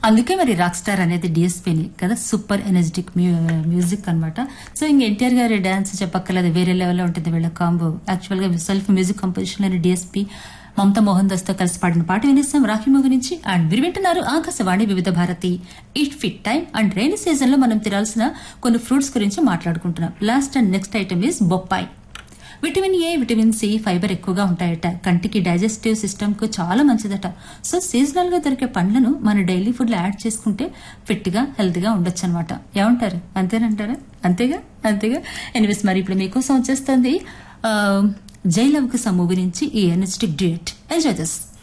అందుకే మరి rock star అనేది డిఎస్పీని కదా సూపర్ ఎనర్జెటిక్ మ్యూజిక్ అన్నమాట సో ఇంక ఎన్టీఆర్ గారి డాన్స్ చెప్పక్కర్లేదు వేరే లెవెల్లో ఉంటుంది వీళ్ళ కాంబో యాక్చువల్ గా సెల్ఫ్ మ్యూజిక్ కంపోజిషన్ అని డిఎస్పీ మమతా మోహన్ దాస్ తో కలిసి పాడిన పాట వినిస్తాం రాఖీ మొగ నుంచి అండ్ మీరు వింటున్నారు Akashvani Vividh Bharati it fit time and rainy season లో మనం తినాల్సిన కొన్ని ఫ్రూట్స్ గురించి మాట్లాడుకుంటున్నాం last and next item is బొప్పాయి vitamin A vitamin C fibre ఎక్కువగా ఉంటాయట కంటికి డైజెస్టివ్ సిస్టమ్ కు చాలా మంచిదట సో సీజనల్ గా దొరికే పండ్లను మన డైలీ ఫుడ్ లో యాడ్ చేసుకుంటే ఫిట్ గా హెల్త్ గా ఉండొచ్చు అనమాట ఏమంటారు అంతేనంటారా అంతేగా అంతేగా ఎనివేస్ మరి ఇప్పుడు మీకోసం వచ్చేస్తుంది జై లవ్ కు మూవీ నుంచి ఈ ఎనర్జెటిక్ డ్యూట్ ఎంజాయ్ దిస్